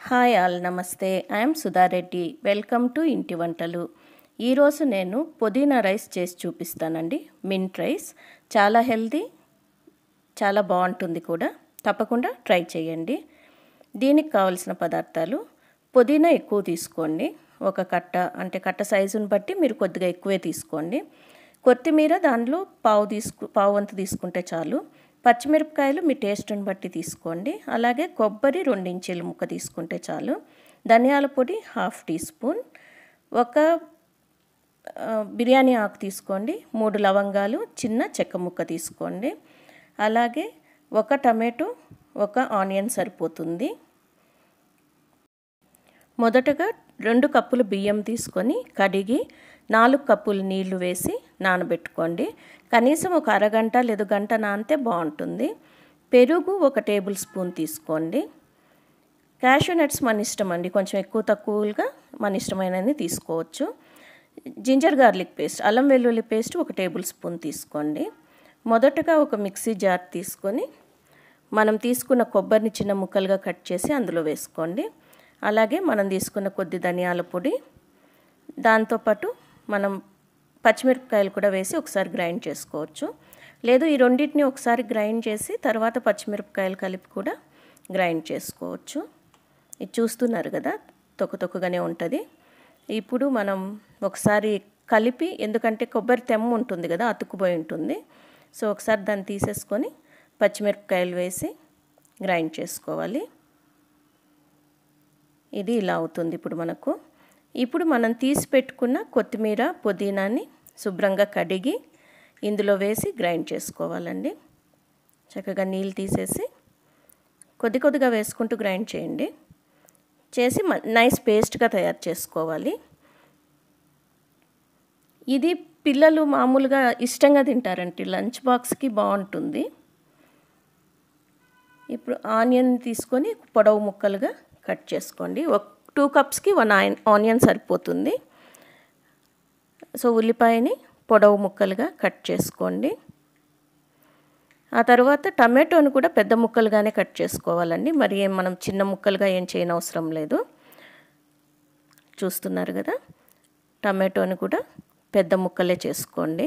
hi all నమస్తే I'm Sudha Reddy welcome to ఇంటి వంటలు ఈరోజు నేను పుదీనా రైస్ చేసి చూపిస్తానండి మింట్ రైస్ చాలా హెల్తీ చాలా బాగుంటుంది కూడా తప్పకుండా ట్రై చేయండి దీనికి కావలసిన పదార్థాలు పుదీనా ఎక్కువ తీసుకోండి ఒక కట్ట అంటే కట్ట సైజుని బట్టి మీరు కొద్దిగా ఎక్కువే తీసుకోండి కొత్తిమీర దానిలో పావు తీసుకు పావు వంతు తీసుకుంటే చాలు పచ్చిమిరపకాయలు మీ టేస్ట్ని బట్టి తీసుకోండి అలాగే కొబ్బరి రెండు ఇంచీలు ముక్క తీసుకుంటే చాలు ధనియాల పొడి హాఫ్ టీ స్పూన్ ఒక బిర్యానీ ఆకు తీసుకోండి మూడు లవంగాలు చిన్న చెక్క ముక్క తీసుకోండి అలాగే ఒక టమాటో ఒక ఆనియన్ సరిపోతుంది మొదటగా రెండు కప్పులు బియ్యం తీసుకొని కడిగి నాలుగు కప్పులు నీళ్లు వేసి నానబెట్టుకోండి కనీసం ఒక అరగంట లేదా గంట నానితే బాగుంటుంది పెరుగు ఒక టేబుల్ స్పూన్ తీసుకోండి క్యాషూ నట్స్ మన ఇష్టం అండి కొంచెం ఎక్కువ తక్కువగా మన ఇష్టమైనది తీసుకోవచ్చు జింజర్ గార్లిక్ పేస్ట్ అల్లం వెల్లుల్లి పేస్ట్ ఒక టేబుల్ స్పూన్ తీసుకోండి మొదటగా ఒక మిక్సీ జార్ తీసుకొని మనం తీసుకున్న కొబ్బరిని చిన్న ముక్కలుగా కట్ చేసి అందులో వేసుకోండి అలాగే మనం తీసుకున్న కొద్ది ధనియాల పొడి దాంతోపాటు మనం పచ్చిమిరపకాయలు కూడా వేసి ఒకసారి గ్రైండ్ చేసుకోవచ్చు లేదు ఈ రెండింటిని ఒకసారి గ్రైండ్ చేసి తర్వాత పచ్చిమిరపకాయలు కలిపి కూడా గ్రైండ్ చేసుకోవచ్చు ఇది చూస్తున్నారు కదా తొక్క తొక్కగానే ఉంటుంది ఇప్పుడు మనం ఒకసారి కలిపి ఎందుకంటే కొబ్బరి తెమ్మ ఉంటుంది కదా అతుక్కుపోయి ఉంటుంది సో ఒకసారి దాన్ని తీసేసుకొని పచ్చిమిరపకాయలు వేసి గ్రైండ్ చేసుకోవాలి ఇది ఇలా అవుతుంది ఇప్పుడు మనకు ఇప్పుడు మనం తీసి పెట్టుకున్న కొత్తిమీర పుదీనాని శుభ్రంగా కడిగి ఇందులో వేసి గ్రైండ్ చేసుకోవాలండి చక్కగా నీళ్ళు తీసేసి కొద్ది కొద్దిగా వేసుకుంటూ గ్రైండ్ చేయండి చేసి నైస్ పేస్ట్గా తయారు చేసుకోవాలి ఇది పిల్లలు మామూలుగా ఇష్టంగా తింటారండి లంచ్ బాక్స్కి బాగుంటుంది ఇప్పుడు ఆనియన్ తీసుకొని పొడవు ముక్కలుగా కట్ చేసుకోండి ఒక టూ కప్స్కి వన్ ఆనియన్ సరిపోతుంది సో ఉల్లిపాయని పొడవు ముక్కలుగా కట్ చేసుకోండి ఆ తర్వాత టమాటోని కూడా పెద్ద ముక్కలుగానే కట్ చేసుకోవాలండి మరి ఏం మనం చిన్న ముక్కలుగా ఏం చేయనవసరం లేదు చూస్తున్నారు కదా టమాటోని కూడా పెద్ద ముక్కలే చేసుకోండి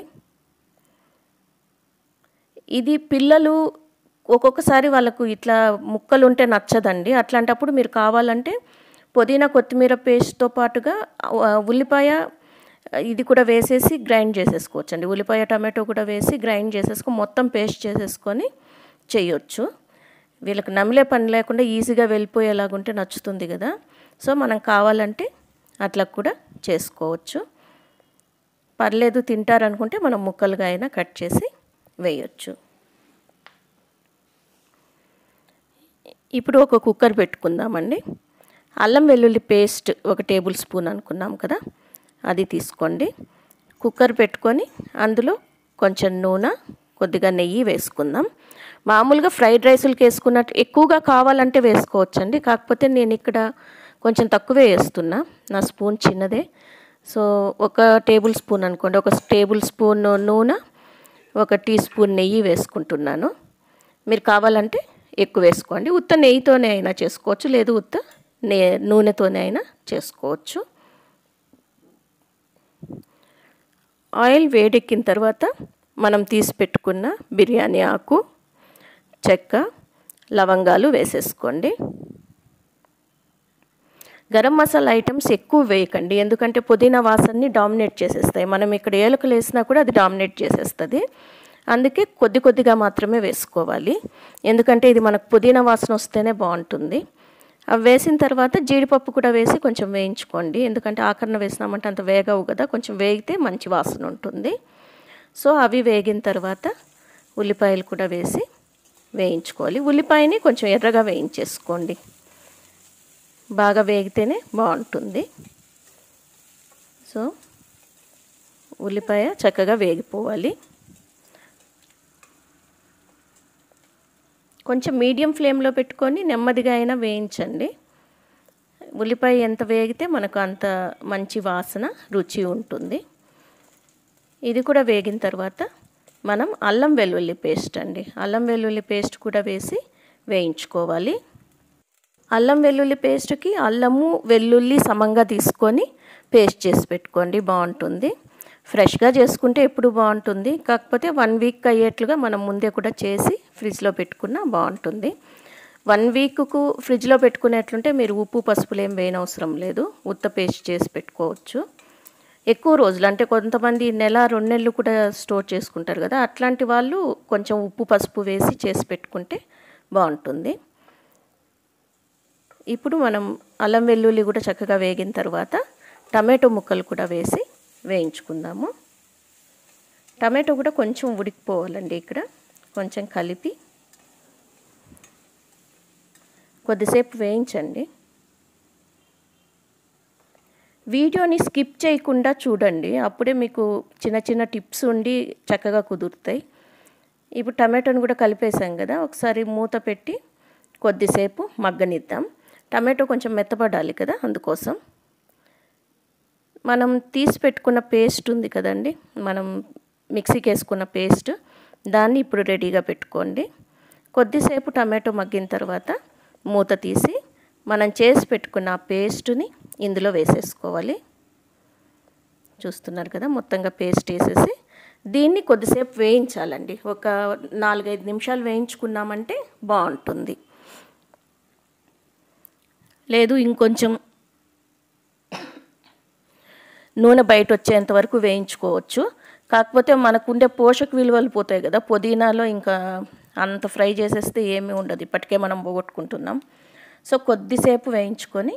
ఇది పిల్లలు ఒక్కొక్కసారి వాళ్ళకు ఇట్లా ముక్కలు ఉంటే నచ్చదండి అట్లాంటప్పుడు మీరు కావాలంటే పుదీనా కొత్తిమీర పేస్ట్తో పాటుగా ఉల్లిపాయ ఇది కూడా వేసేసి గ్రైండ్ చేసేసుకోవచ్చు అండి ఉల్లిపాయ టమాటో కూడా వేసి గ్రైండ్ చేసేసుకొని మొత్తం పేస్ట్ చేసేసుకొని చేయొచ్చు వీళ్ళకి నమిలే పని లేకుండా ఈజీగా వెళ్ళిపోయేలాగుంటే నచ్చుతుంది కదా సో మనం కావాలంటే అట్లా కూడా చేసుకోవచ్చు పర్లేదు తింటారనుకుంటే మనం ముక్కలుగా అయినా కట్ చేసి వేయొచ్చు ఇప్పుడు ఒక కుక్కర్ పెట్టుకుందామండి అల్లం వెల్లుల్లి పేస్ట్ ఒక టేబుల్ స్పూన్ అనుకున్నాం కదా అది తీసుకోండి కుక్కర్ పెట్టుకొని అందులో కొంచెం నూనె కొద్దిగా నెయ్యి వేసుకుందాం మామూలుగా ఫ్రైడ్ రైసులకి వేసుకున్నట్టు ఎక్కువగా కావాలంటే వేసుకోవచ్చండి కాకపోతే నేను ఇక్కడ కొంచెం తక్కువే వేస్తున్నా నా స్పూన్ చిన్నదే సో ఒక టేబుల్ స్పూన్ అనుకోండి ఒక టేబుల్ స్పూన్ నూనె ఒక టీ స్పూన్ నెయ్యి వేసుకుంటున్నాను మీరు కావాలంటే ఎక్కువ వేసుకోండి ఉత్త నెయ్యితోనే అయినా చేసుకోవచ్చు లేదు ఉత్త నే నూనెతోనే అయినా చేసుకోవచ్చు ఆయిల్ వేడెక్కిన తర్వాత మనం తీసి పెట్టుకున్న బిర్యానీ ఆకు చెక్క లవంగాలు వేసేసుకోండి గరం మసాలా ఐటమ్స్ ఎక్కువ వేయకండి ఎందుకంటే పుదీనా వాసనని డామినేట్ చేసేస్తాయి మనం ఇక్కడ ఏలకలు వేసినా కూడా అది డామినేట్ చేసేస్తుంది అందుకే కొద్ది కొద్దిగా మాత్రమే వేసుకోవాలి ఎందుకంటే ఇది మనకు పుదీనా వాసన వస్తేనే బాగుంటుంది అవి వేసిన తర్వాత జీడిపప్పు కూడా వేసి కొంచెం వేయించుకోండి ఎందుకంటే ఆకరణ వేసినామంటే అంత వేగవు కదా కొంచెం వేగితే మంచి వాసన ఉంటుంది సో అవి వేగిన తర్వాత ఉల్లిపాయలు కూడా వేసి వేయించుకోవాలి ఉల్లిపాయని కొంచెం ఎర్రగా వేయించేసుకోండి బాగా వేగితేనే బాగుంటుంది సో ఉల్లిపాయ చక్కగా వేగిపోవాలి కొంచెం మీడియం ఫ్లేమ్లో పెట్టుకొని నెమ్మదిగా అయినా వేయించండి ఉల్లిపాయ ఎంత వేగితే మనకు అంత మంచి వాసన రుచి ఉంటుంది ఇది కూడా వేగిన తర్వాత మనం అల్లం వెల్లుల్లి పేస్ట్ అండి అల్లం వెల్లుల్లి పేస్ట్ కూడా వేసి వేయించుకోవాలి అల్లం వెల్లుల్లి పేస్ట్కి అల్లము వెల్లుల్లి సమంగా తీసుకొని పేస్ట్ చేసి పెట్టుకోండి బాగుంటుంది ఫ్రెష్గా చేసుకుంటే ఎప్పుడు బాగుంటుంది కాకపోతే వన్ వీక్ అయ్యేట్లుగా మనం ముందే కూడా చేసి ఫ్రిడ్జ్లో పెట్టుకున్నా బాగుంటుంది వన్ వీక్కు ఫ్రిడ్జ్లో పెట్టుకునేట్లుంటే మీరు ఉప్పు పసుపులు ఏం వేయనవసరం లేదు ఉత్త పేస్ట్ చేసి పెట్టుకోవచ్చు ఎక్కువ రోజులు అంటే కొంతమంది నెల రెండు నెలలు కూడా స్టోర్ చేసుకుంటారు కదా అట్లాంటి వాళ్ళు కొంచెం ఉప్పు పసుపు వేసి చేసి పెట్టుకుంటే బాగుంటుంది ఇప్పుడు మనం అల్లం వెల్లుల్లి కూడా చక్కగా వేగిన తర్వాత టమాటో ముక్కలు కూడా వేసి వేయించుకుందాము టమాటో కూడా కొంచెం ఉడికిపోవాలండి ఇక్కడ కొంచెం కలిపి కొద్దిసేపు వేయించండి వీడియోని స్కిప్ చేయకుండా చూడండి అప్పుడే మీకు చిన్న చిన్న టిప్స్ ఉండి చక్కగా కుదురుతాయి ఇప్పుడు టమాటోని కూడా కలిపేసాం కదా ఒకసారి మూత పెట్టి కొద్దిసేపు మగ్గనిద్దాం టమాటో కొంచెం మెత్తపడాలి కదా అందుకోసం మనం తీసి పెట్టుకున్న పేస్ట్ ఉంది కదండి మనం మిక్సీకి వేసుకున్న పేస్ట్ దాన్ని ఇప్పుడు రెడీగా పెట్టుకోండి కొద్దిసేపు టమాటో మగ్గిన తర్వాత మూత తీసి మనం చేసి పెట్టుకున్న ఆ పేస్ట్ని ఇందులో వేసేసుకోవాలి చూస్తున్నారు కదా మొత్తంగా పేస్ట్ వేసేసి దీన్ని కొద్దిసేపు వేయించాలండి ఒక నాలుగైదు నిమిషాలు వేయించుకున్నామంటే బాగుంటుంది లేదు ఇంకొంచెం నూనె బయట వచ్చేంత వరకు వేయించుకోవచ్చు కాకపోతే మనకుండే పోషక విలువలు పోతాయి కదా పుదీనాలో ఇంకా అంత ఫ్రై చేసేస్తే ఏమీ ఉండదు ఇప్పటికే మనం పోగొట్టుకుంటున్నాం సో కొద్దిసేపు వేయించుకొని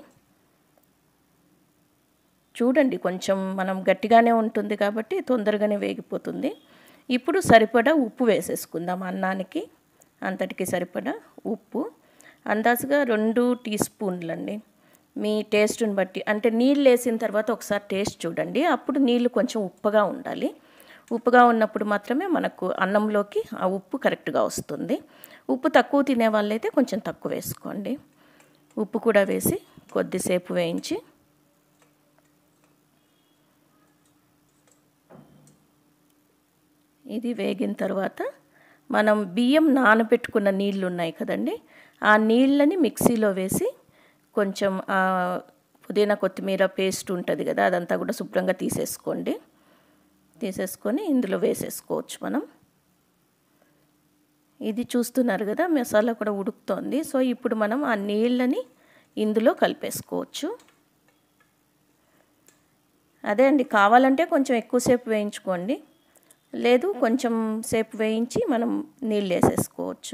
చూడండి కొంచెం మనం గట్టిగానే ఉంటుంది కాబట్టి తొందరగానే వేగిపోతుంది ఇప్పుడు సరిపడా ఉప్పు వేసేసుకుందాం అన్నానికి అంతటికి సరిపడా ఉప్పు అందాజుగా రెండు టీ స్పూన్లండి మీ టేస్ట్ని బట్టి అంటే నీళ్ళు వేసిన తర్వాత ఒకసారి టేస్ట్ చూడండి అప్పుడు నీళ్ళు కొంచెం ఉప్పగా ఉండాలి ఉప్పుగా ఉన్నప్పుడు మాత్రమే మనకు అన్నంలోకి ఆ ఉప్పు కరెక్ట్గా వస్తుంది ఉప్పు తక్కువ తినే వాళ్ళైతే కొంచెం తక్కువ వేసుకోండి ఉప్పు కూడా వేసి కొద్దిసేపు వేయించి ఇది వేగిన తర్వాత మనం బియ్యం నానబెట్టుకున్న నీళ్ళు ఉన్నాయి కదండి ఆ నీళ్ళని మిక్సీలో వేసి కొంచెం పుదీనా కొత్తిమీర పేస్ట్ ఉంటుంది కదా అదంతా కూడా శుభ్రంగా తీసేసుకోండి తీసేసుకొని ఇందులో వేసేసుకోవచ్చు మనం ఇది చూస్తున్నారు కదా మసాలా కూడా ఉడుకుతోంది సో ఇప్పుడు మనం ఆ నీళ్ళని ఇందులో కలిపేసుకోవచ్చు అదే అండి కావాలంటే కొంచెం ఎక్కువసేపు వేయించుకోండి లేదు కొంచెం సేపు వేయించి మనం నీళ్ళు వేసేసుకోవచ్చు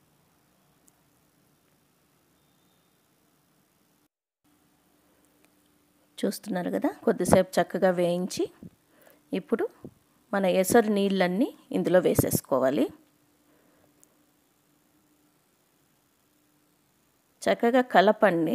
చూస్తున్నారు కదా కొద్దిసేపు చక్కగా వేయించి ఇప్పుడు మన ఎసరు నీళ్ళన్నీ ఇందులో వేసేసుకోవాలి చక్కగా కలపండి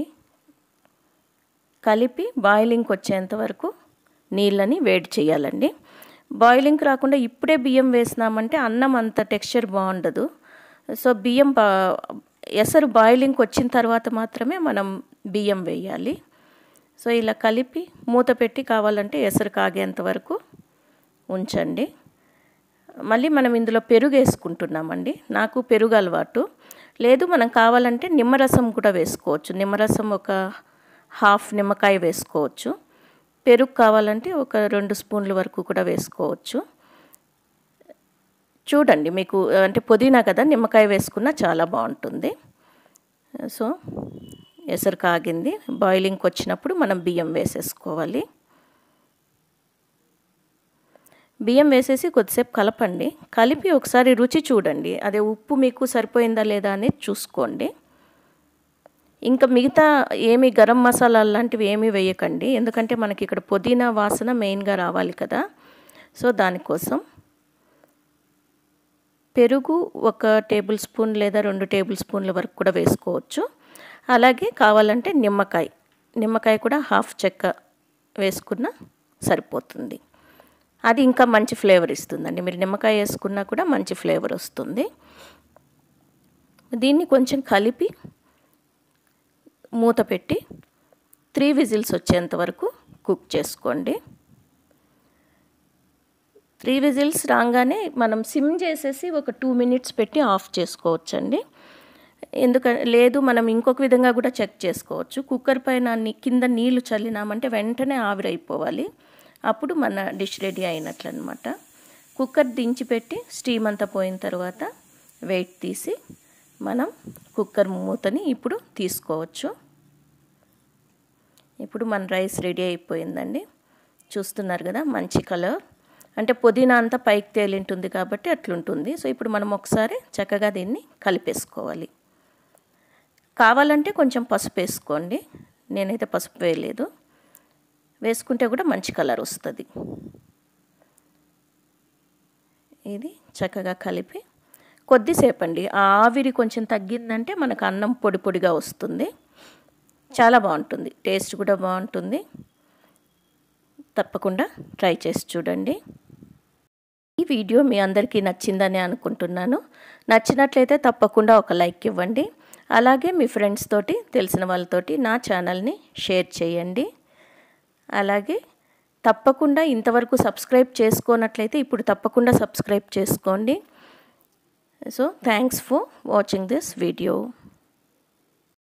కలిపి బాయిలింగ్కి వచ్చేంత వరకు నీళ్ళని వేడి చేయాలండి బాయిలింగ్ రాకుండా ఇప్పుడే బియ్యం వేసినామంటే అన్నం అంత టెక్స్చర్ బాగుండదు సో బియ్యం బా ఎసరు బాయిలింగ్కి వచ్చిన తర్వాత మాత్రమే మనం బియ్యం వేయాలి సో ఇలా కలిపి మూత పెట్టి కావాలంటే ఎసరు కాగేంత వరకు ఉంచండి మళ్ళీ మనం ఇందులో పెరుగు వేసుకుంటున్నామండి నాకు పెరుగు అలవాటు లేదు మనం కావాలంటే నిమ్మరసం కూడా వేసుకోవచ్చు నిమ్మరసం ఒక హాఫ్ నిమ్మకాయ వేసుకోవచ్చు పెరుగు కావాలంటే ఒక రెండు స్పూన్ల వరకు కూడా వేసుకోవచ్చు చూడండి మీకు అంటే పుదీనా కదా నిమ్మకాయ వేసుకున్నా చాలా బాగుంటుంది సో ఎసరు కాగింది బాయిలింగ్కి వచ్చినప్పుడు మనం బియ్యం వేసేసుకోవాలి బియ్యం వేసేసి కొద్దిసేపు కలపండి కలిపి ఒకసారి రుచి చూడండి అదే ఉప్పు మీకు సరిపోయిందా లేదా అనేది చూసుకోండి ఇంకా మిగతా ఏమి గరం మసాలా లాంటివి ఏమీ వేయకండి ఎందుకంటే మనకి ఇక్కడ పుదీనా వాసన మెయిన్గా రావాలి కదా సో దానికోసం పెరుగు ఒక టేబుల్ స్పూన్ లేదా రెండు టేబుల్ స్పూన్ల వరకు కూడా వేసుకోవచ్చు అలాగే కావాలంటే నిమ్మకాయ నిమ్మకాయ కూడా హాఫ్ చెక్క వేసుకున్న సరిపోతుంది అది ఇంకా మంచి ఫ్లేవర్ ఇస్తుందండి మీరు నిమ్మకాయ వేసుకున్నా కూడా మంచి ఫ్లేవర్ వస్తుంది దీన్ని కొంచెం కలిపి మూత పెట్టి త్రీ విజిల్స్ వచ్చేంత వరకు కుక్ చేసుకోండి త్రీ విజిల్స్ రాగానే మనం సిమ్ చేసేసి ఒక టూ మినిట్స్ పెట్టి ఆఫ్ చేసుకోవచ్చండి ఎందుక లేదు మనం ఇంకొక విధంగా కూడా చెక్ చేసుకోవచ్చు కుక్కర్ పైన ని- కింద నీళ్లు చల్లినామంటే వెంటనే ఆవిరైపోవాలి అప్పుడు మన డిష్ రెడీ అయినట్లు అనమాట కుక్కర్ దించి పెట్టి స్టీమ్ అంతా పోయిన తర్వాత వెయిట్ తీసి మనం కుక్కర్ మూతని ఇప్పుడు తీసుకోవచ్చు ఇప్పుడు మన రైస్ రెడీ అయిపోయిందండి చూస్తున్నారు కదా మంచి కలర్ అంటే పుదీనా అంతా పైకి తేలింటుంది కాబట్టి అట్లుంటుంది సో ఇప్పుడు మనం ఒకసారి చక్కగా దీన్ని కలిపేసుకోవాలి కావాలంటే కొంచెం పసుపు వేసుకోండి నేనైతే పసుపు వేయలేదు వేసుకుంటే కూడా మంచి కలర్ వస్తుంది ఇది చక్కగా కలిపి కొద్దిసేపు అండి ఆ ఆవిరి కొంచెం తగ్గిందంటే మనకు అన్నం పొడి పొడిగా వస్తుంది చాలా బాగుంటుంది టేస్ట్ కూడా బాగుంటుంది తప్పకుండా ట్రై చేసి చూడండి ఈ వీడియో మీ అందరికీ నచ్చిందని అనుకుంటున్నాను నచ్చినట్లయితే తప్పకుండా ఒక లైక్ ఇవ్వండి అలాగే మీ ఫ్రెండ్స్ తోటి తెలిసిన వాళ్ళతోటి నా ఛానల్ని షేర్ చేయండి అలాగే తప్పకుండా ఇంతవరకు సబ్స్క్రైబ్ చేసుకోనట్లయితే ఇప్పుడు తప్పకుండా సబ్స్క్రైబ్ చేసుకోండి so thanks for watching this video